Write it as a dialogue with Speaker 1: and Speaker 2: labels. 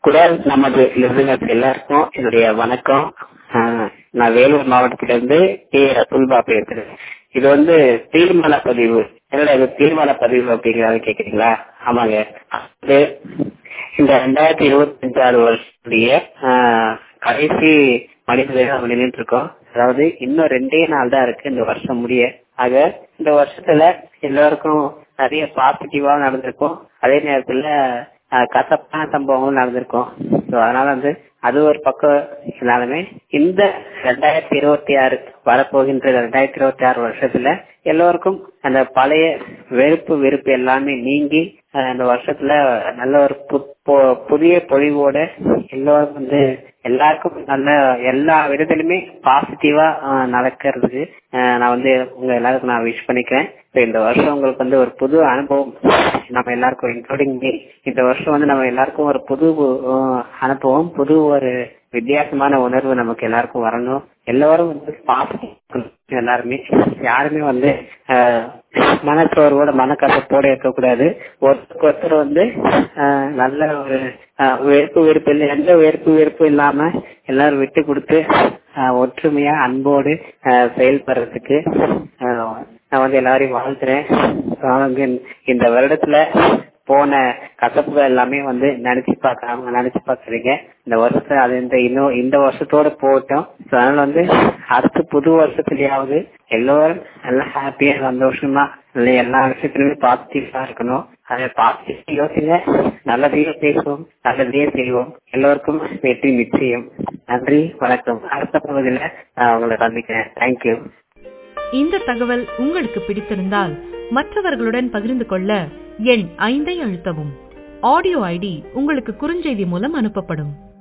Speaker 1: குரல் நமது லிசனர்ஸ் எல்லாருக்கும் என்னுடைய வணக்கம் ஆஹ் நான் வேலூர் மாவட்டத்திலிருந்து கே ரசுல்பா பேசுறேன் இது வந்து தீர்மான பதிவு என்னடா இது தீர்மான பதிவு அப்படிங்கறத கேக்குறீங்களா ஆமாங்க அது இந்த ரெண்டாயிரத்தி இருபத்தி அஞ்சாறு வருஷத்துடைய ஆஹ், கடைசி மனிதர்கள் நம்ம நின்றுட்டு இருக்கோம் அதாவது இன்னும் ரெண்டே நாள் தான் இருக்கு இந்த வருஷம் முடிய ஆக இந்த வருஷத்துல எல்லாருக்கும் நிறைய பாசிட்டிவா நடந்திருக்கும் அதே நேரத்துல ஆஹ், கசப்பான சம்பவங்களும் நடந்திருக்கும் ஸோ அதனால வந்து அது ஒரு பக்கம் இருந்தாலுமே இந்த ரெண்டாயிரத்தி இருபத்தி ஆறு வரப்போகின்ற ரெண்டாயிரத்தி இருபத்தி ஆறு வருஷத்துல எல்லோருக்கும் அந்த பழைய வெறுப்பு வெறுப்பு எல்லாமே நீங்கி ஆஹ், இந்த வருஷத்துல நல்ல ஒரு பு- பொ- புதிய பொழிவோட எல்லோரும் வந்து எல்லாருக்கும் நல்ல எல்லா விதத்திலுமே பாசிட்டிவா நடக்கிறதுக்கு ஆஹ், நான் வந்து உங்க எல்லாருக்கும் நான் விஷ் பண்ணிக்கிறேன் So, இந்த வருஷம் உங்களுக்கு வந்து ஒரு புது அனுபவம் நம்ம எல்லாருக்கும் இன்க்ளூடிங் மீ இந்த வருஷம் வந்து நம்ம எல்லாருக்கும் ஒரு புது ஆஹ், அனுபவம் புது ஒரு வித்தியாசமான உணர்வு நமக்கு எல்லாருக்கும் வரணும் எல்லாரும் வந்து பாசிட்டிவ் எல்லாருமே யாருமே வந்து ஆஹ், மனச்சோர்வோட மனக்கசப்போட இருக்கக்கூடாது ஒருத்தருக்கு ஒருத்தர் வந்து ஆஹ், நல்ல ஒரு ஆஹ், வெறுப்பு வெறுப்பு இல்லை எந்த வெறுப்பு வெறுப்பு இல்லாம எல்லாரும் விட்டு கொடுத்து ஆஹ், ஒற்றுமையா அன்போடு ஆஹ், செயல்படுறதுக்கு ஆஹ், நான் வந்து எல்லாரையும் வாழ்த்துறேன் நான் வந்து இந்த வருடத்துல போன கசப்புகள் எல்லாமே வந்து நினைச்சு பார்க்கறாங்க நினைச்சு பார்க்கறீங்க இந்த வருஷத்தை அது இந்த இன்னும் இந்த வருஷத்தோட போகட்டும் So, அதனால வந்து அடுத்த புது வருஷத்துலயாவது எல்லோரும் நல்லா ஹாப்பியா சந்தோஷமா இல்லை எல்லா விஷயத்திலுமே பாசிட்டிவா இருக்கணும் அதை பாசிட்டிவ் யோசிங்க நல்லதையே பேசுவோம் நல்லதையே செய்வோம் எல்லோருக்கும் வெற்றி நிச்சயம் நன்றி வணக்கம் அடுத்த பகுதியில நான் உங்களை சந்திக்கிறேன் தேங்க்யூ
Speaker 2: இந்த தகவல் உங்களுக்கு பிடித்திருந்தால் மற்றவர்களுடன் பகிர்ந்து கொள்ள எண் ஐந்தை அழுத்தவும் ஆடியோ ஐடி உங்களுக்கு குறுஞ்செய்தி மூலம் அனுப்பப்படும்